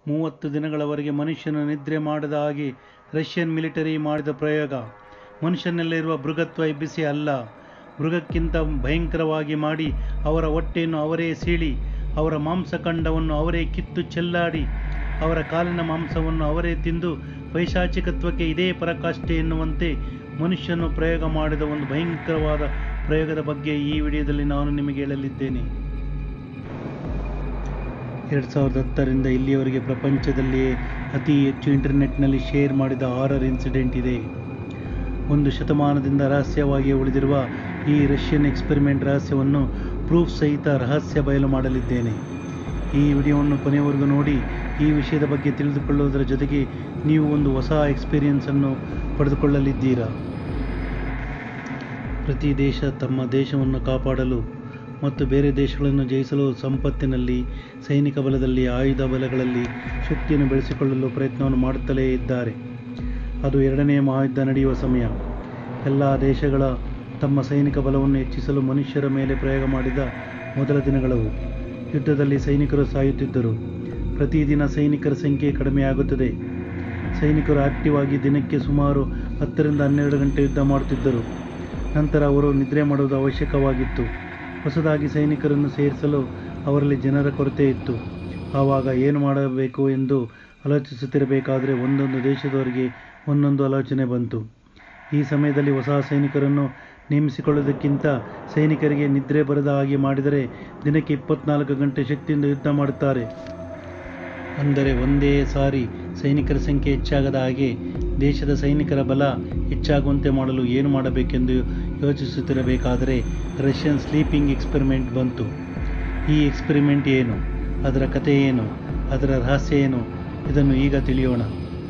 ಮೂವತ್ತು ದಿನಗಳವರೆಗೆ ಮನುಷ್ಯನು ನಿದ್ರೆ ಮಾಡದ ಹಾಗೆ ರಷ್ಯನ್ ಮಿಲಿಟರಿ ಮಾಡಿದ ಪ್ರಯೋಗ ಮನುಷ್ಯನಲ್ಲಿರುವ ಮೃಗತ್ವ ಎಬ್ಬಿಸಿ ಅಲ್ಲ ಮೃಗಕ್ಕಿಂತ ಭಯಂಕರವಾಗಿ ಮಾಡಿ ಅವರ ಹೊಟ್ಟೆಯನ್ನು ಅವರೇ ಸೀಳಿ ಅವರ ಮಾಂಸಖಂಡವನ್ನು ಅವರೇ ಕಿತ್ತು ಚೆಲ್ಲಾಡಿ ಅವರ ಕಾಲಿನ ಮಾಂಸವನ್ನು ಅವರೇ ತಿಂದು ಪೈಶಾಚಿಕತ್ವಕ್ಕೆ ಇದೇ ಪರಾಕಾಷ್ಠೆ ಎನ್ನುವಂತೆ ಮನುಷ್ಯನು ಪ್ರಯೋಗ ಮಾಡಿದ ಒಂದು ಭಯಂಕರವಾದ ಪ್ರಯೋಗದ ಬಗ್ಗೆ ಈ ವಿಡಿಯೋದಲ್ಲಿ ನಾನು ನಿಮಗೆ ಹೇಳಲಿದ್ದೇನೆ ಎರಡು ಸಾವಿರದ ಹತ್ತರಿಂದ ಇಲ್ಲಿಯವರೆಗೆ ಪ್ರಪಂಚದಲ್ಲಿಯೇ ಅತಿ ಹೆಚ್ಚು ಇಂಟರ್ನೆಟ್ನಲ್ಲಿ ಶೇರ್ ಮಾಡಿದ ಹಾರರ್ ಇನ್ಸಿಡೆಂಟ್ ಇದೆ ಒಂದು ಶತಮಾನದಿಂದ ರಹಸ್ಯವಾಗಿ ಉಳಿದಿರುವ ಈ ರಷ್ಯನ್ ಎಕ್ಸ್ಪೆರಿಮೆಂಟ್ ರಹಸ್ಯವನ್ನು ಪ್ರೂಫ್ ಸಹಿತ ರಹಸ್ಯ ಬಯಲು ಮಾಡಲಿದ್ದೇನೆ ಈ ವಿಡಿಯೋವನ್ನು ಕೊನೆಯವರೆಗೂ ನೋಡಿ ಈ ವಿಷಯದ ಬಗ್ಗೆ ತಿಳಿದುಕೊಳ್ಳುವುದರ ಜೊತೆಗೆ ನೀವು ಒಂದು ಹೊಸ ಎಕ್ಸ್ಪೀರಿಯನ್ಸನ್ನು ಪಡೆದುಕೊಳ್ಳಲಿದ್ದೀರಾ ಪ್ರತಿ ದೇಶ ತಮ್ಮ ದೇಶವನ್ನು ಕಾಪಾಡಲು ಮತ್ತು ಬೇರೆ ದೇಶಗಳನ್ನು ಜಯಿಸಲು ಸಂಪತ್ತಿನಲ್ಲಿ ಸೈನಿಕ ಬಲದಲ್ಲಿ ಆಯುಧ ಬಲಗಳಲ್ಲಿ ಶಕ್ತಿಯನ್ನು ಬೆಳೆಸಿಕೊಳ್ಳಲು ಪ್ರಯತ್ನವನ್ನು ಮಾಡುತ್ತಲೇ ಇದ್ದಾರೆ ಅದು ಎರಡನೆಯ ಮಹಾಯುದ್ಧ ನಡೆಯುವ ಸಮಯ ಎಲ್ಲ ದೇಶಗಳ ತಮ್ಮ ಸೈನಿಕ ಬಲವನ್ನು ಹೆಚ್ಚಿಸಲು ಮನುಷ್ಯರ ಮೇಲೆ ಪ್ರಯೋಗ ಮಾಡಿದ ಮೊದಲ ದಿನಗಳವು ಯುದ್ಧದಲ್ಲಿ ಸೈನಿಕರು ಸಾಯುತ್ತಿದ್ದರು ಪ್ರತಿದಿನ ಸೈನಿಕರ ಸಂಖ್ಯೆ ಕಡಿಮೆಯಾಗುತ್ತದೆ ಸೈನಿಕರು ಆಕ್ಟಿವ್ ಆಗಿ ದಿನಕ್ಕೆ ಸುಮಾರು ಹತ್ತರಿಂದ ಹನ್ನೆರಡು ಗಂಟೆ ಯುದ್ಧ ಮಾಡುತ್ತಿದ್ದರು ನಂತರ ಅವರು ನಿದ್ರೆ ಮಾಡುವುದು ಅವಶ್ಯಕವಾಗಿತ್ತು ಹೊಸದಾಗಿ ಸೈನಿಕರನ್ನು ಸೇರಿಸಲು ಅವರಲ್ಲಿ ಜನರ ಕೊರತೆ ಇತ್ತು ಆವಾಗ ಏನು ಮಾಡಬೇಕು ಎಂದು ಆಲೋಚಿಸುತ್ತಿರಬೇಕಾದರೆ ಒಂದೊಂದು ದೇಶದವರಿಗೆ ಒಂದೊಂದು ಆಲೋಚನೆ ಬಂತು ಈ ಸಮಯದಲ್ಲಿ ಹೊಸ ಸೈನಿಕರನ್ನು ನೇಮಿಸಿಕೊಳ್ಳುವುದಕ್ಕಿಂತ ಸೈನಿಕರಿಗೆ ನಿದ್ರೆ ಬರದ ಹಾಗೆ ಮಾಡಿದರೆ ದಿನಕ್ಕೆ ಇಪ್ಪತ್ನಾಲ್ಕು ಗಂಟೆ ಶಕ್ತಿಯಿಂದ ಯುದ್ಧ ಮಾಡುತ್ತಾರೆ ಅಂದರೆ ಒಂದೇ ಸಾರಿ ಸೈನಿಕರ ಸಂಖ್ಯೆ ಹೆಚ್ಚಾಗದ ಹಾಗೆ ದೇಶದ ಸೈನಿಕರ ಬಲ ಹೆಚ್ಚಾಗುವಂತೆ ಮಾಡಲು ಏನು ಮಾಡಬೇಕೆಂದು ಯೋಚಿಸುತ್ತಿರಬೇಕಾದರೆ ರಷ್ಯನ್ ಸ್ಲೀಪಿಂಗ್ ಎಕ್ಸ್ಪೆರಿಮೆಂಟ್ ಬಂತು ಈ ಎಕ್ಸ್ಪೆರಿಮೆಂಟ್ ಏನು ಅದರ ಕಥೆ ಏನು ಅದರ ರಹಸ್ಯ ಏನು ಇದನ್ನು ಈಗ ತಿಳಿಯೋಣ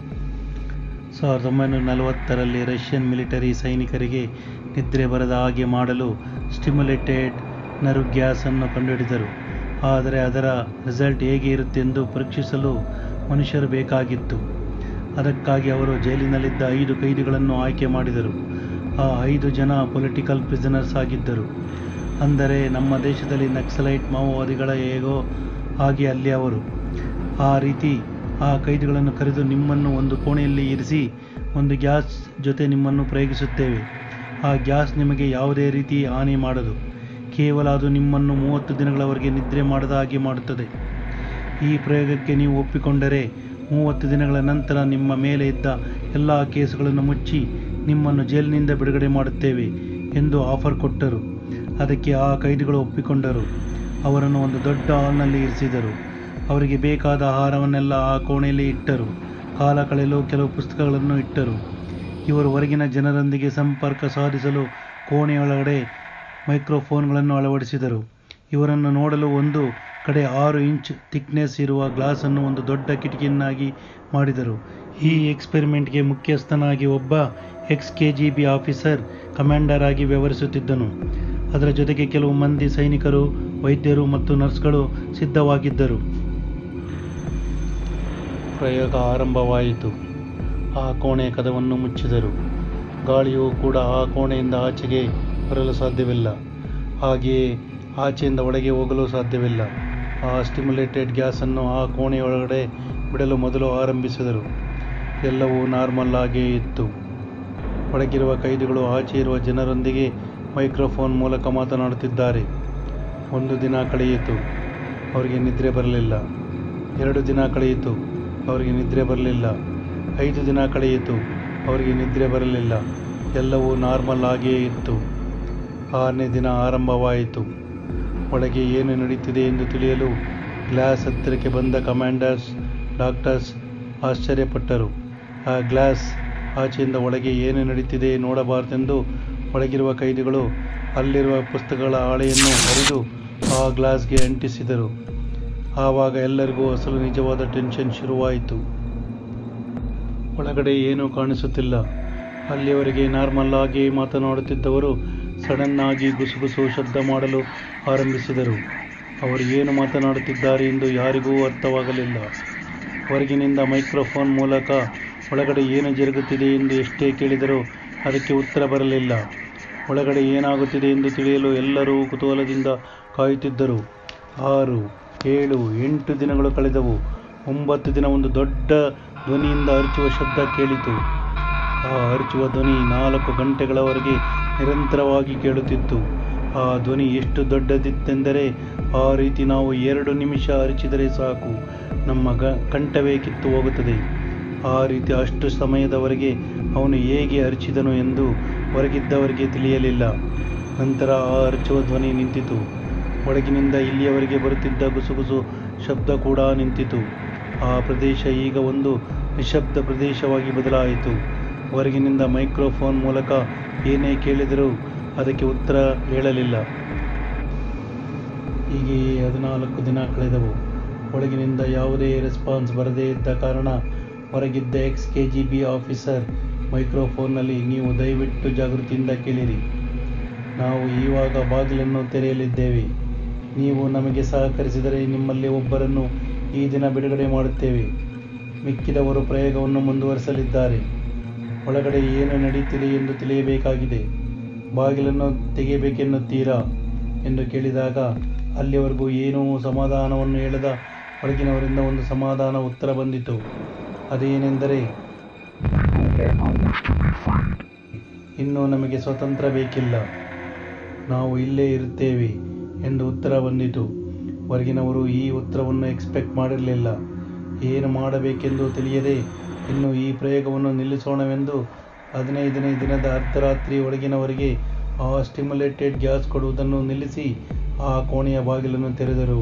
ಸಾವಿರದ ಒಂಬೈನೂರ ನಲವತ್ತರಲ್ಲಿ ರಷ್ಯನ್ ಮಿಲಿಟರಿ ಸೈನಿಕರಿಗೆ ನಿದ್ರೆ ಬರದ ಹಾಗೆ ಮಾಡಲು ಸ್ಟಿಮ್ಯುಲೇಟೆಡ್ ನರ್ವ್ ಗ್ಯಾಸನ್ನು ಕಂಡುಹಿಡಿದರು ಆದರೆ ಅದರ ರಿಸಲ್ಟ್ ಹೇಗೆ ಇರುತ್ತೆಂದು ಪರೀಕ್ಷಿಸಲು ಮನುಷ್ಯರು ಬೇಕಾಗಿತ್ತು ಅದಕ್ಕಾಗಿ ಅವರು ಜೈಲಿನಲ್ಲಿದ್ದ ಐದು ಕೈದಿಗಳನ್ನು ಆಯ್ಕೆ ಮಾಡಿದರು ಆ ಐದು ಜನ ಪೊಲಿಟಿಕಲ್ ಪ್ರಿಸನರ್ಸ್ ಆಗಿದ್ದರು ಅಂದರೆ ನಮ್ಮ ದೇಶದಲ್ಲಿ ನಕ್ಸಲೈಟ್ ಮಾವೋವಾದಿಗಳ ಹೇಗೋ ಹಾಗೆ ಅಲ್ಲಿ ಅವರು ಆ ರೀತಿ ಆ ಕೈದಿಗಳನ್ನು ಕರೆದು ನಿಮ್ಮನ್ನು ಒಂದು ಕೋಣೆಯಲ್ಲಿ ಇರಿಸಿ ಒಂದು ಗ್ಯಾಸ್ ಜೊತೆ ನಿಮ್ಮನ್ನು ಪ್ರಯೋಗಿಸುತ್ತೇವೆ ಆ ಗ್ಯಾಸ್ ನಿಮಗೆ ಯಾವುದೇ ರೀತಿ ಹಾನಿ ಮಾಡದು ಕೇವಲ ಅದು ನಿಮ್ಮನ್ನು ಮೂವತ್ತು ದಿನಗಳವರೆಗೆ ನಿದ್ರೆ ಮಾಡದ ಹಾಗೆ ಮಾಡುತ್ತದೆ ಈ ಪ್ರಯೋಗಕ್ಕೆ ನೀವು ಒಪ್ಪಿಕೊಂಡರೆ ಮೂವತ್ತು ದಿನಗಳ ನಂತರ ನಿಮ್ಮ ಮೇಲೆ ಇದ್ದ ಎಲ್ಲ ಕೇಸುಗಳನ್ನು ಮುಚ್ಚಿ ನಿಮ್ಮನ್ನು ಜೈಲಿನಿಂದ ಬಿಡುಗಡೆ ಮಾಡುತ್ತೇವೆ ಎಂದು ಆಫರ್ ಕೊಟ್ಟರು ಅದಕ್ಕೆ ಆ ಕೈದಿಗಳು ಒಪ್ಪಿಕೊಂಡರು ಅವರನ್ನು ಒಂದು ದೊಡ್ಡ ಹಾಲ್ನಲ್ಲಿ ಇರಿಸಿದರು ಅವರಿಗೆ ಬೇಕಾದ ಆಹಾರವನ್ನೆಲ್ಲ ಆ ಕೋಣೆಯಲ್ಲಿ ಇಟ್ಟರು ಕಾಲ ಕಳೆಯಲು ಕೆಲವು ಪುಸ್ತಕಗಳನ್ನು ಇಟ್ಟರು ಇವರು ಹೊರಗಿನ ಜನರೊಂದಿಗೆ ಸಂಪರ್ಕ ಸಾಧಿಸಲು ಕೋಣೆಯೊಳಗಡೆ ಮೈಕ್ರೋಫೋನ್ಗಳನ್ನು ಅಳವಡಿಸಿದರು ಇವರನ್ನು ನೋಡಲು ಒಂದು ಕಡೆ ಆರು ಇಂಚ್ ಥಿಕ್ನೆಸ್ ಇರುವ ಗ್ಲಾಸನ್ನು ಒಂದು ದೊಡ್ಡ ಕಿಟಕಿಯನ್ನಾಗಿ ಮಾಡಿದರು ಈ ಎಕ್ಸ್ಪೆರಿಮೆಂಟ್ಗೆ ಮುಖ್ಯಸ್ಥನಾಗಿ ಒಬ್ಬ ex K G B officer commander ಆಗಿ ವ್ಯವಹರಿಸುತ್ತಿದ್ದನು ಅದರ ಜೊತೆಗೆ ಕೆಲವು ಮಂದಿ ಸೈನಿಕರು ವೈದ್ಯರು ಮತ್ತು ನರ್ಸ್ಗಳು ಸಿದ್ಧವಾಗಿದ್ದರು ಪ್ರಯೋಗ ಆರಂಭವಾಯಿತು ಆ ಕೋಣೆಯ ಕದವನ್ನು ಮುಚ್ಚಿದರು ಗಾಳಿಯು ಕೂಡ ಆ ಕೋಣೆಯಿಂದ ಆಚೆಗೆ ಬರಲು ಸಾಧ್ಯವಿಲ್ಲ ಹಾಗೆಯೇ ಆಚೆಯಿಂದ ಒಳಗೆ ಹೋಗಲು ಸಾಧ್ಯವಿಲ್ಲ ಆ ಸ್ಟಿಮ್ಯುಲೇಟೆಡ್ ಗ್ಯಾಸನ್ನು ಆ ಕೋಣೆಯೊಳಗಡೆ ಬಿಡಲು ಮೊದಲು ಆರಂಭಿಸಿದರು ಎಲ್ಲವೂ ನಾರ್ಮಲ್ ಆಗಿಯೇ ಇತ್ತು ಒಳಗಿರುವ ಕೈದಿಗಳು ಆಚೆ ಇರುವ ಜನರೊಂದಿಗೆ ಮೈಕ್ರೋಫೋನ್ ಮೂಲಕ ಮಾತನಾಡುತ್ತಿದ್ದಾರೆ ಒಂದು ದಿನ ಕಳೆಯಿತು ಅವರಿಗೆ ನಿದ್ರೆ ಬರಲಿಲ್ಲ ಎರಡು ದಿನ ಕಳೆಯಿತು ಅವರಿಗೆ ನಿದ್ರೆ ಬರಲಿಲ್ಲ ಐದು ದಿನ ಕಳೆಯಿತು ಅವರಿಗೆ ನಿದ್ರೆ ಬರಲಿಲ್ಲ ಎಲ್ಲವೂ ನಾರ್ಮಲ್ ಆಗಿಯೇ ಇತ್ತು ಆರನೇ ದಿನ ಆರಂಭವಾಯಿತು ಒಳಗೆ ಏನು ನಡೀತಿದೆ ಎಂದು ತಿಳಿಯಲು ಗ್ಲಾಸ್ ಹತ್ತಿರಕ್ಕೆ ಬಂದ ಕಮಾಂಡರ್ಸ್ ಡಾಕ್ಟರ್ಸ್ ಆಶ್ಚರ್ಯಪಟ್ಟರು ಆ ಗ್ಲಾಸ್ ಆಚೆಯಿಂದ ಒಳಗೆ ಏನು ನಡೀತಿದೆ ನೋಡಬಾರದೆಂದು ಒಳಗಿರುವ ಕೈದಿಗಳು ಅಲ್ಲಿರುವ ಪುಸ್ತಕಗಳ ಹಾಳೆಯನ್ನು ಹರಿದು ಆ ಗ್ಲಾಸ್ಗೆ ಅಂಟಿಸಿದರು ಆವಾಗ ಎಲ್ಲರಿಗೂ ಅಸಲು ನಿಜವಾದ ಟೆನ್ಷನ್ ಶುರುವಾಯಿತು ಒಳಗಡೆ ಏನೂ ಕಾಣಿಸುತ್ತಿಲ್ಲ ಅಲ್ಲಿಯವರೆಗೆ ನಾರ್ಮಲ್ ಆಗಿ ಮಾತನಾಡುತ್ತಿದ್ದವರು ಸಡನ್ ಆಗಿ ಗುಸುಗುಸು ಶಬ್ದ ಮಾಡಲು ಆರಂಭಿಸಿದರು ಅವರು ಏನು ಮಾತನಾಡುತ್ತಿದ್ದಾರೆ ಎಂದು ಯಾರಿಗೂ ಅರ್ಥವಾಗಲಿಲ್ಲ ಹೊರಗಿನಿಂದ ಮೈಕ್ರೋಫೋನ್ ಮೂಲಕ ಒಳಗಡೆ ಏನು ಜರುಗುತ್ತಿದೆ ಎಂದು ಎಷ್ಟೇ ಕೇಳಿದರೂ ಅದಕ್ಕೆ ಉತ್ತರ ಬರಲಿಲ್ಲ ಒಳಗಡೆ ಏನಾಗುತ್ತಿದೆ ಎಂದು ತಿಳಿಯಲು ಎಲ್ಲರೂ ಕುತೂಹಲದಿಂದ ಕಾಯುತ್ತಿದ್ದರು ಆರು ಏಳು ಎಂಟು ದಿನಗಳು ಕಳೆದವು ಒಂಬತ್ತು ದಿನ ಒಂದು ದೊಡ್ಡ ಧ್ವನಿಯಿಂದ ಅರಚುವ ಶಬ್ದ ಕೇಳಿತು ಆ ಅರಚುವ ಧ್ವನಿ ನಾಲ್ಕು ಗಂಟೆಗಳವರೆಗೆ ನಿರಂತರವಾಗಿ ಕೇಳುತ್ತಿತ್ತು ಆ ಧ್ವನಿ ಎಷ್ಟು ದೊಡ್ಡದಿತ್ತೆಂದರೆ ಆ ರೀತಿ ನಾವು ಎರಡು ನಿಮಿಷ ಅರಚಿದರೆ ಸಾಕು ನಮ್ಮ ಗ ಕಂಠವೇ ಕಿತ್ತು ಹೋಗುತ್ತದೆ ಆ ರೀತಿ ಅಷ್ಟು ಸಮಯದವರೆಗೆ ಅವನು ಹೇಗೆ ಅರಚಿದನು ಎಂದು ಹೊರಗಿದ್ದವರಿಗೆ ತಿಳಿಯಲಿಲ್ಲ ನಂತರ ಆ ಅರಚುವ ಧ್ವನಿ ನಿಂತಿತು ಒಳಗಿನಿಂದ ಇಲ್ಲಿಯವರೆಗೆ ಬರುತ್ತಿದ್ದ ಗುಸುಗುಸು ಶಬ್ದ ಕೂಡ ನಿಂತಿತು ಆ ಪ್ರದೇಶ ಈಗ ಒಂದು ನಿಶಬ್ದ ಪ್ರದೇಶವಾಗಿ ಬದಲಾಯಿತು ಹೊರಗಿನಿಂದ ಮೈಕ್ರೋಫೋನ್ ಮೂಲಕ ಏನೇ ಕೇಳಿದರೂ ಅದಕ್ಕೆ ಉತ್ತರ ಹೇಳಲಿಲ್ಲ ಹೀಗೆಯೇ ಹದಿನಾಲ್ಕು ದಿನ ಕಳೆದವು ಒಳಗಿನಿಂದ ಯಾವುದೇ ರೆಸ್ಪಾನ್ಸ್ ಬರದೇ ಇದ್ದ ಕಾರಣ ಹೊರಗಿದ್ದ ex K G B officer ಮೈಕ್ರೋಫೋನ್ನಲ್ಲಿ ನೀವು ದಯವಿಟ್ಟು ಜಾಗೃತಿಯಿಂದ ಕೇಳಿರಿ ನಾವು ಈವಾಗ ಬಾಗಿಲನ್ನು ತೆರೆಯಲಿದ್ದೇವೆ ನೀವು ನಮಗೆ ಸಹಕರಿಸಿದರೆ ನಿಮ್ಮಲ್ಲಿ ಒಬ್ಬರನ್ನು ಈ ದಿನ ಬಿಡುಗಡೆ ಮಾಡುತ್ತೇವೆ ಮಿಕ್ಕಿದವರು ಪ್ರಯೋಗವನ್ನು ಮುಂದುವರಿಸಲಿದ್ದಾರೆ ಒಳಗಡೆ ಏನು ನಡೀತಿದೆ ಎಂದು ತಿಳಿಯಬೇಕಾಗಿದೆ ಬಾಗಿಲನ್ನು ತೆಗೆಯಬೇಕೆನ್ನುತ್ತೀರಾ ಎಂದು ಕೇಳಿದಾಗ ಅಲ್ಲಿವರೆಗೂ ಏನೂ ಸಮಾಧಾನವನ್ನು ಹೇಳದ ಒಳಗಿನವರಿಂದ ಒಂದು ಸಮಾಧಾನ ಉತ್ತರ ಬಂದಿತು ಅದೇನೆಂದರೆ ಇನ್ನು ನಮಗೆ ಸ್ವತಂತ್ರ ಬೇಕಿಲ್ಲ ನಾವು ಇಲ್ಲೇ ಇರುತ್ತೇವೆ ಎಂದು ಉತ್ತರ ಬಂದಿತು ಹೊರಗಿನವರು ಈ ಉತ್ತರವನ್ನು ಎಕ್ಸ್ಪೆಕ್ಟ್ ಮಾಡಿರಲಿಲ್ಲ ಏನು ಮಾಡಬೇಕೆಂದು ತಿಳಿಯದೆ ಇನ್ನು ಈ ಪ್ರಯೋಗವನ್ನು ನಿಲ್ಲಿಸೋಣವೆಂದು ಹದಿನೈದನೇ ದಿನದ ಅರ್ಧರಾತ್ರಿ ಒಳಗಿನವರಿಗೆ ಆ ಸ್ಟಿಮ್ಯುಲೇಟೆಡ್ ಗ್ಯಾಸ್ ಕೊಡುವುದನ್ನು ನಿಲ್ಲಿಸಿ ಆ ಕೋಣೆಯ ಬಾಗಿಲನ್ನು ತೆರೆದರು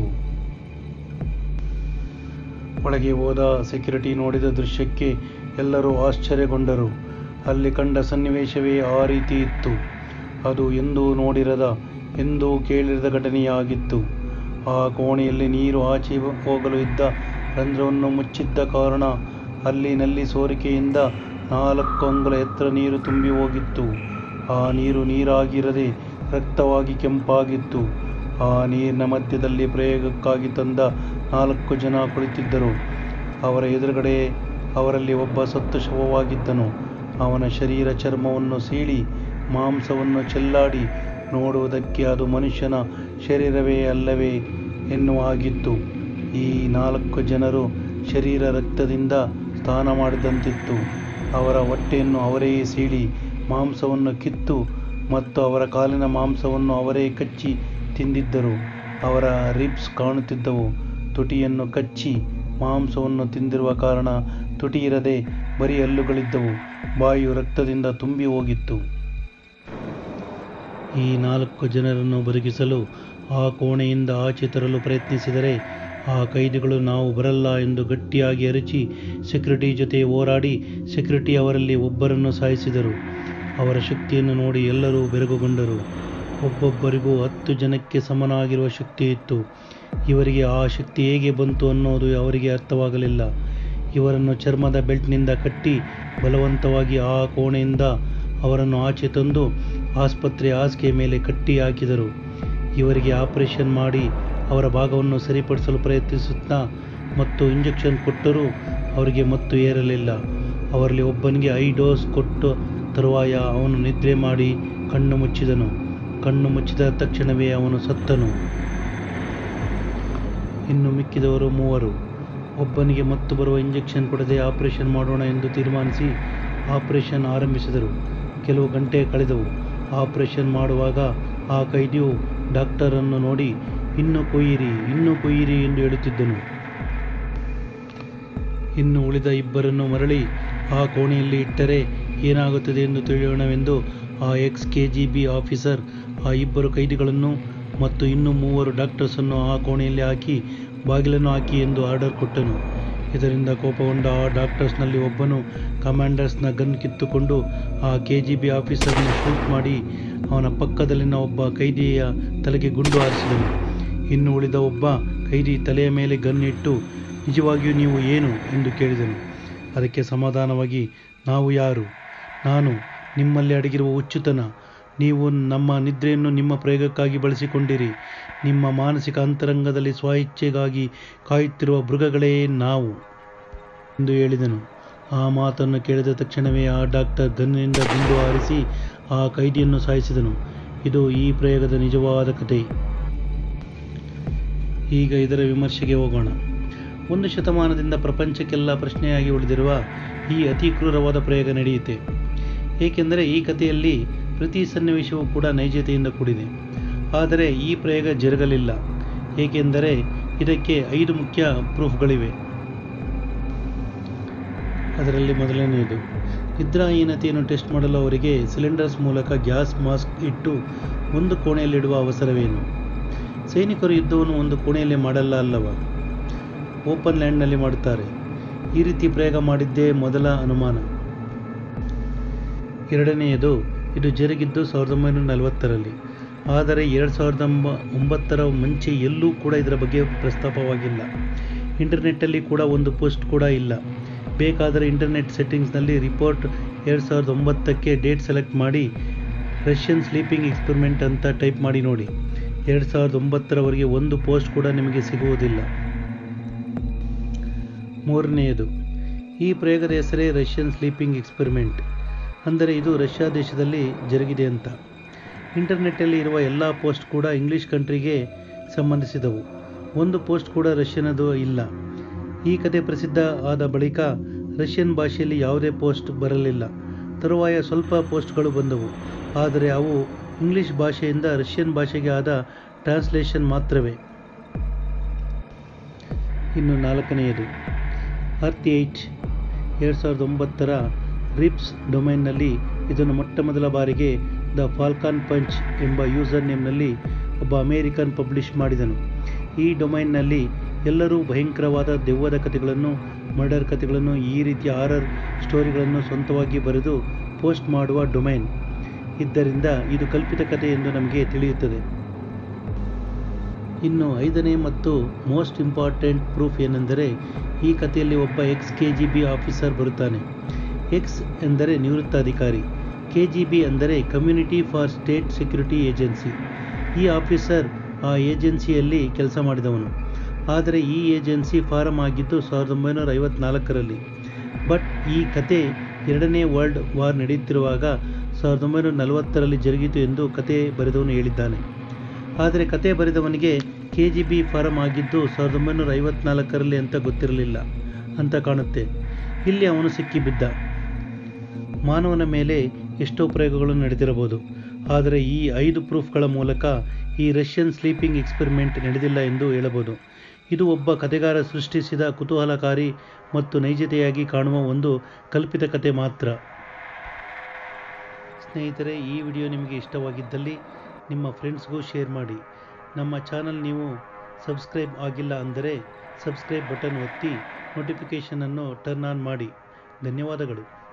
ಒಳಗೆ ಹೋದ ಸೆಕ್ಯೂರಿಟಿ ನೋಡಿದ ದೃಶ್ಯಕ್ಕೆ ಎಲ್ಲರೂ ಆಶ್ಚರ್ಯಗೊಂಡರು ಅಲ್ಲಿ ಕಂಡ ಸನ್ನಿವೇಶವೇ ಆ ರೀತಿ ಇತ್ತು ಅದು ಎಂದೂ ನೋಡಿರದ ಎಂದೂ ಕೇಳಿರದ ಘಟನೆಯಾಗಿತ್ತು ಆ ಕೋಣೆಯಲ್ಲಿ ನೀರು ಆಚೆ ಹೋಗಲು ಇದ್ದ ರಂಧ್ರವನ್ನು ಮುಚ್ಚಿದ್ದ ಕಾರಣ ಅಲ್ಲಿ ನಲ್ಲಿ ಸೋರಿಕೆಯಿಂದ ನಾಲ್ಕು ಅಂಗುಲ ಎತ್ತರ ನೀರು ತುಂಬಿ ಹೋಗಿತ್ತು ಆ ನೀರು ನೀರಾಗಿರದೆ ರಕ್ತವಾಗಿ ಕೆಂಪಾಗಿತ್ತು ಆ ನೀರಿನ ಮಧ್ಯದಲ್ಲಿ ಪ್ರಯೋಗಕ್ಕಾಗಿ ತಂದ ನಾಲ್ಕು ಜನ ಕುಳಿತಿದ್ದರು ಅವರ ಎದುರುಗಡೆ ಅವರಲ್ಲಿ ಒಬ್ಬ ಸತ್ತು ಶವವಾಗಿದ್ದನು ಅವನ ಶರೀರ ಚರ್ಮವನ್ನು ಸೀಳಿ ಮಾಂಸವನ್ನು ಚೆಲ್ಲಾಡಿ ನೋಡುವುದಕ್ಕೆ ಅದು ಮನುಷ್ಯನ ಶರೀರವೇ ಅಲ್ಲವೇ ಎನ್ನುವ ಹಾಗಿತ್ತು ಈ ನಾಲ್ಕು ಜನರು ಶರೀರ ರಕ್ತದಿಂದ ಸ್ನಾನ ಮಾಡಿದಂತಿತ್ತು ಅವರ ಹೊಟ್ಟೆಯನ್ನು ಅವರೇ ಸೀಳಿ ಮಾಂಸವನ್ನು ಕಿತ್ತು ಮತ್ತು ಅವರ ಕಾಲಿನ ಮಾಂಸವನ್ನು ಅವರೇ ಕಚ್ಚಿ ತಿಂದಿದ್ದರು ಅವರ ರಿಬ್ಸ್ ಕಾಣುತ್ತಿದ್ದವು ತುಟಿಯನ್ನು ಕಚ್ಚಿ ಮಾಂಸವನ್ನು ತಿಂದಿರುವ ಕಾರಣ ತುಟಿ ಇರದೆ ಬರೀ ಹಲ್ಲುಗಳಿದ್ದವು ಬಾಯಿಯು ರಕ್ತದಿಂದ ತುಂಬಿ ಹೋಗಿತ್ತು ಈ ನಾಲ್ಕು ಜನರನ್ನು ಬದುಕಿಸಲು ಆ ಕೋಣೆಯಿಂದ ಆಚೆ ತರಲು ಪ್ರಯತ್ನಿಸಿದರೆ ಆ ಕೈದಿಗಳು ನಾವು ಬರಲ್ಲ ಎಂದು ಗಟ್ಟಿಯಾಗಿ ಅರಚಿ ಸೆಕ್ಯೂರಿಟಿ ಜೊತೆ ಹೋರಾಡಿ ಸೆಕ್ಯೂರಿಟಿ ಅವರಲ್ಲಿ ಒಬ್ಬರನ್ನು ಸಾಯಿಸಿದರು ಅವರ ಶಕ್ತಿಯನ್ನು ನೋಡಿ ಎಲ್ಲರೂ ಬೆರಗುಗೊಂಡರು ಒಬ್ಬೊಬ್ಬರಿಗೂ ಹತ್ತು ಜನಕ್ಕೆ ಸಮನಾಗಿರುವ ಶಕ್ತಿ ಇತ್ತು ಇವರಿಗೆ ಆ ಶಕ್ತಿ ಹೇಗೆ ಬಂತು ಅನ್ನೋದು ಅವರಿಗೆ ಅರ್ಥವಾಗಲಿಲ್ಲ ಇವರನ್ನು ಚರ್ಮದ ಬೆಲ್ಟ್ನಿಂದ ಕಟ್ಟಿ ಬಲವಂತವಾಗಿ ಆ ಕೋಣೆಯಿಂದ ಅವರನ್ನು ಆಚೆ ತಂದು ಆಸ್ಪತ್ರೆ ಹಾಸಿಗೆ ಮೇಲೆ ಕಟ್ಟಿ ಹಾಕಿದರು ಇವರಿಗೆ ಆಪರೇಷನ್ ಮಾಡಿ ಅವರ ಭಾಗವನ್ನು ಸರಿಪಡಿಸಲು ಪ್ರಯತ್ನಿಸುತ್ತಾ ಮತ್ತು ಇಂಜೆಕ್ಷನ್ ಕೊಟ್ಟರೂ ಅವರಿಗೆ ಮತ್ತು ಏರಲಿಲ್ಲ ಅವರಲ್ಲಿ ಒಬ್ಬನಿಗೆ ಐ ಡೋಸ್ ಕೊಟ್ಟು ತರುವಾಯ ಅವನು ನಿದ್ರೆ ಮಾಡಿ ಕಣ್ಣು ಮುಚ್ಚಿದನು ಕಣ್ಣು ಮುಚ್ಚಿದ ತಕ್ಷಣವೇ ಅವನು ಸತ್ತನು ಇನ್ನು ಮಿಕ್ಕಿದವರು ಮೂವರು ಒಬ್ಬನಿಗೆ ಮತ್ತು ಬರುವ ಇಂಜೆಕ್ಷನ್ ಕೊಡದೆ ಆಪರೇಷನ್ ಮಾಡೋಣ ಎಂದು ತೀರ್ಮಾನಿಸಿ ಆಪರೇಷನ್ ಆರಂಭಿಸಿದರು ಕೆಲವು ಗಂಟೆ ಕಳೆದವು ಆಪರೇಷನ್ ಮಾಡುವಾಗ ಆ ಕೈದಿಯು ಡಾಕ್ಟರನ್ನು ನೋಡಿ ಇನ್ನು ಕೊಯ್ಯಿರಿ ಇನ್ನು ಕೊಯ್ಯಿರಿ ಎಂದು ಹೇಳುತ್ತಿದ್ದನು ಇನ್ನು ಉಳಿದ ಇಬ್ಬರನ್ನು ಮರಳಿ ಆ ಕೋಣೆಯಲ್ಲಿ ಇಟ್ಟರೆ ಏನಾಗುತ್ತದೆ ಎಂದು ತಿಳಿಯೋಣವೆಂದು ಆ ex K G B officer ಆ ಇಬ್ಬರು ಕೈದಿಗಳನ್ನು ಮತ್ತು ಇನ್ನೂ ಮೂವರು ಡಾಕ್ಟರ್ಸನ್ನು ಆ ಕೋಣೆಯಲ್ಲಿ ಹಾಕಿ ಬಾಗಿಲನ್ನು ಹಾಕಿ ಎಂದು ಆರ್ಡರ್ ಕೊಟ್ಟನು ಇದರಿಂದ ಕೋಪಗೊಂಡ ಆ ಡಾಕ್ಟರ್ಸ್ನಲ್ಲಿ ಒಬ್ಬನು ಕಮಾಂಡರ್ಸ್ನ ಗನ್ ಕಿತ್ತುಕೊಂಡು ಆ ಕೆ ಜಿ ಬಿ ಆಫೀಸರ್ನ ಶೂಟ್ ಮಾಡಿ ಅವನ ಪಕ್ಕದಲ್ಲಿನ ಒಬ್ಬ ಕೈದಿಯ ತಲೆಗೆ ಗುಂಡು ಹಾರಿಸಿದನು ಇನ್ನು ಉಳಿದ ಒಬ್ಬ ಕೈದಿ ತಲೆಯ ಮೇಲೆ ಗನ್ ಇಟ್ಟು ನಿಜವಾಗಿಯೂ ನೀವು ಏನು ಎಂದು ಕೇಳಿದನು ಅದಕ್ಕೆ ಸಮಾಧಾನವಾಗಿ ನಾವು ಯಾರು ನಾನು ನಿಮ್ಮಲ್ಲಿ ಅಡಗಿರುವ ಹುಚ್ಚುತನ ನೀವು ನಮ್ಮ ನಿದ್ರೆಯನ್ನು ನಿಮ್ಮ ಪ್ರಯೋಗಕ್ಕಾಗಿ ಬಳಸಿಕೊಂಡಿರಿ ನಿಮ್ಮ ಮಾನಸಿಕ ಅಂತರಂಗದಲ್ಲಿ ಸ್ವಇಚ್ಛೆಗಾಗಿ ಕಾಯುತ್ತಿರುವ ಮೃಗಗಳೇ ನಾವು ಎಂದು ಹೇಳಿದನು ಆ ಮಾತನ್ನು ಕೇಳಿದ ತಕ್ಷಣವೇ ಆ ಡಾಕ್ಟರ್ ಗನ್ನಿನಿಂದ ಗುಂಡು ಹಾರಿಸಿ ಆ ಕೈದಿಯನ್ನು ಸಾಯಿಸಿದನು ಇದು ಈ ಪ್ರಯೋಗದ ನಿಜವಾದ ಕಥೆ ಈಗ ಇದರ ವಿಮರ್ಶೆಗೆ ಹೋಗೋಣ ಒಂದು ಶತಮಾನದಿಂದ ಪ್ರಪಂಚಕ್ಕೆಲ್ಲ ಪ್ರಶ್ನೆಯಾಗಿ ಉಳಿದಿರುವ ಈ ಅತಿ ಕ್ರೂರವಾದ ಪ್ರಯೋಗ ನಡೆಯುತ್ತೆ ಏಕೆಂದರೆ ಈ ಕಥೆಯಲ್ಲಿ ಪ್ರತಿ ಸನ್ನಿವೇಶವೂ ಕೂಡ ನೈಜತೆಯಿಂದ ಕೂಡಿದೆ ಆದರೆ ಈ ಪ್ರಯೋಗ ಜರುಗಲಿಲ್ಲ ಏಕೆಂದರೆ ಇದಕ್ಕೆ ಐದು ಮುಖ್ಯ ಪ್ರೂಫ್ಗಳಿವೆ ಅದರಲ್ಲಿ ಮೊದಲನೆಯದು ನಿದ್ರಾಹೀನತೆಯನ್ನು ಟೆಸ್ಟ್ ಮಾಡಲು ಅವರಿಗೆ ಸಿಲಿಂಡರ್ಸ್ ಮೂಲಕ ಗ್ಯಾಸ್ ಮಾಸ್ಕ್ ಇಟ್ಟು ಒಂದು ಕೋಣೆಯಲ್ಲಿಡುವ ಅವಸರವೇನು ಸೈನಿಕರು ಯುದ್ಧವನ್ನು ಒಂದು ಕೋಣೆಯಲ್ಲಿ ಮಾಡಲ್ಲ ಅಲ್ಲವ ಓಪನ್ ಲ್ಯಾಂಡ್ನಲ್ಲಿ ಮಾಡುತ್ತಾರೆ ಈ ರೀತಿ ಪ್ರಯೋಗ ಮಾಡಿದ್ದೇ ಮೊದಲ ಅನುಮಾನ ಎರಡನೆಯದು ಇದು ಜರುಗಿದ್ದು ಸಾವಿರದ ಒಂಬೈನೂರ ನಲವತ್ತರಲ್ಲಿ ಆದರೆ ಎರಡು ಸಾವಿರದ ಒಂಬತ್ತರ ಮುಂಚೆ ಎಲ್ಲೂ ಕೂಡ ಇದರ ಬಗ್ಗೆ ಪ್ರಸ್ತಾಪವಾಗಿಲ್ಲ ಇಂಟರ್ನೆಟ್ಟಲ್ಲಿ ಕೂಡ ಒಂದು ಪೋಸ್ಟ್ ಕೂಡ ಇಲ್ಲ ಬೇಕಾದರೆ ಇಂಟರ್ನೆಟ್ ಸೆಟ್ಟಿಂಗ್ಸ್ನಲ್ಲಿ ರಿಪೋರ್ಟ್ ಎರಡು ಸಾವಿರದ ಒಂಬತ್ತಕ್ಕೆ ಡೇಟ್ ಸೆಲೆಕ್ಟ್ ಮಾಡಿ ರಷ್ಯನ್ ಸ್ಲೀಪಿಂಗ್ ಎಕ್ಸ್ಪೆರಿಮೆಂಟ್ ಅಂತ ಟೈಪ್ ಮಾಡಿ ನೋಡಿ ಎರಡು ಸಾವಿರದ ಒಂಬತ್ತರವರೆಗೆ ಒಂದು ಪೋಸ್ಟ್ ಕೂಡ ನಿಮಗೆ ಸಿಗುವುದಿಲ್ಲ ಮೂರನೆಯದು ಈ ಪ್ರಯೋಗದ ಹೆಸರೇ ರಷ್ಯನ್ ಸ್ಲೀಪಿಂಗ್ ಎಕ್ಸ್ಪೆರಿಮೆಂಟ್ ಅಂದರೆ ಇದು ರಷ್ಯಾ ದೇಶದಲ್ಲಿ ಜರುಗಿದೆ ಅಂತ ಇಂಟರ್ನೆಟ್ಟಲ್ಲಿ ಇರುವ ಎಲ್ಲ ಪೋಸ್ಟ್ ಕೂಡ ಇಂಗ್ಲೀಷ್ ಕಂಟ್ರಿಗೆ ಸಂಬಂಧಿಸಿದವು ಒಂದು ಪೋಸ್ಟ್ ಕೂಡ ರಷ್ಯನದು ಇಲ್ಲ ಈ ಕತೆ ಪ್ರಸಿದ್ಧ ಆದ ಬಳಿಕ ರಷ್ಯನ್ ಭಾಷೆಯಲ್ಲಿ ಯಾವುದೇ ಪೋಸ್ಟ್ ಬರಲಿಲ್ಲ ತರುವಾಯ ಸ್ವಲ್ಪ ಪೋಸ್ಟ್ಗಳು ಬಂದವು ಆದರೆ ಅವು ಇಂಗ್ಲಿಷ್ ಭಾಷೆಯಿಂದ ರಷ್ಯನ್ ಭಾಷೆಗೆ ಆದ ಟ್ರಾನ್ಸ್ಲೇಷನ್ ಮಾತ್ರವೇ ಇನ್ನು ನಾಲ್ಕನೆಯದು ಅರ್ತ್ ಏಟ್ ಎರಡು ಸಾವಿರದ ಒಂಬತ್ತರ ರಿಪ್ಸ್ ಡೊಮೈನ್ನಲ್ಲಿ ಇದನ್ನು ಮೊಟ್ಟ ಮೊದಲ ಬಾರಿಗೆ ದ ಫಾಲ್ಕಾನ್ ಪಂಚ್ ಎಂಬ ಯೂಸರ್ ನೇಮ್ನಲ್ಲಿ ಒಬ್ಬ ಅಮೇರಿಕನ್ ಪಬ್ಲಿಷ್ ಮಾಡಿದನು ಈ ಡೊಮೈನ್ನಲ್ಲಿ ಎಲ್ಲರೂ ಭಯಂಕರವಾದ ದೆವ್ವದ ಕಥೆಗಳನ್ನು ಮರ್ಡರ್ ಕಥೆಗಳನ್ನು ಈ ರೀತಿಯ ಹಾರರ್ ಸ್ಟೋರಿಗಳನ್ನು ಸ್ವಂತವಾಗಿ ಬರೆದು ಪೋಸ್ಟ್ ಮಾಡುವ ಡೊಮೈನ್ ಇದ್ದರಿಂದ ಇದು ಕಲ್ಪಿತ ಕಥೆ ಎಂದು ನಮಗೆ ತಿಳಿಯುತ್ತದೆ ಇನ್ನು ಐದನೇ ಮತ್ತು ಮೋಸ್ಟ್ ಇಂಪಾರ್ಟೆಂಟ್ ಪ್ರೂಫ್ ಏನೆಂದರೆ ಈ ಕಥೆಯಲ್ಲಿ ಒಬ್ಬ ex K G B officer ಬರುತ್ತಾನೆ ಎಕ್ಸ್ ಎಂದರೆ ನಿವೃತ್ತ ಅಧಿಕಾರಿ ಕೆ ಜಿ ಬಿ ಅಂದರೆ community for state security agency ಈ ಆಫೀಸರ್ ಆ ಏಜೆನ್ಸಿಯಲ್ಲಿ ಕೆಲಸ ಮಾಡಿದವನು ಆದರೆ ಈ ಏಜೆನ್ಸಿ ಫಾರಂ ಆಗಿದ್ದು ಸಾವಿರದ ಒಂಬೈನೂರ ಐವತ್ನಾಲ್ಕರಲ್ಲಿ ಬಟ್ ಈ ಕತೆ ಎರಡನೇ ವರ್ಲ್ಡ್ ವಾರ್ ನಡೆಯುತ್ತಿರುವಾಗ ಸಾವಿರದ ಒಂಬೈನೂರ ನಲವತ್ತರಲ್ಲಿ ಜರುಗಿತು ಎಂದು ಕತೆ ಬರೆದವನು ಹೇಳಿದ್ದಾನೆ ಆದರೆ ಕತೆ ಬರೆದವನಿಗೆ ಕೆ ಜಿ ಬಿ ಫಾರಂ ಆಗಿದ್ದು ಸಾವಿರದ ಒಂಬೈನೂರ ಐವತ್ನಾಲ್ಕರಲ್ಲಿ ಅಂತ ಗೊತ್ತಿರಲಿಲ್ಲ ಅಂತ ಕಾಣುತ್ತೆ ಇಲ್ಲಿ ಅವನು ಸಿಕ್ಕಿಬಿದ್ದ ಮಾನವನ ಮೇಲೆ ಎಷ್ಟೋ ಪ್ರಯೋಗಗಳು ನಡೆದಿರಬಹುದು ಆದರೆ ಈ ಐದು ಪ್ರೂಫ್ಗಳ ಮೂಲಕ ಈ ರಷ್ಯನ್ ಸ್ಲೀಪಿಂಗ್ ಎಕ್ಸ್ಪೆರಿಮೆಂಟ್ ನಡೆದಿಲ್ಲ ಎಂದು ಹೇಳಬಹುದು ಇದು ಒಬ್ಬ ಕತೆಗಾರ ಸೃಷ್ಟಿಸಿದ ಕುತೂಹಲಕಾರಿ ಮತ್ತು ನೈಜತೆಯಾಗಿ ಕಾಣುವ ಒಂದು ಕಲ್ಪಿತ ಕತೆ ಮಾತ್ರ ಸ್ನೇಹಿತರೆ ಈ ವಿಡಿಯೋ ನಿಮಗೆ ಇಷ್ಟವಾಗಿದ್ದಲ್ಲಿ ನಿಮ್ಮ ಫ್ರೆಂಡ್ಸ್ಗೂ ಶೇರ್ ಮಾಡಿ ನಮ್ಮ ಚಾನಲ್ ನೀವು ಸಬ್ಸ್ಕ್ರೈಬ್ ಆಗಿಲ್ಲ ಅಂದರೆ ಸಬ್ಸ್ಕ್ರೈಬ್ ಬಟನ್ ಒತ್ತಿ ನೋಟಿಫಿಕೇಷನನ್ನು ಟರ್ನ್ ಆನ್ ಮಾಡಿ ಧನ್ಯವಾದಗಳು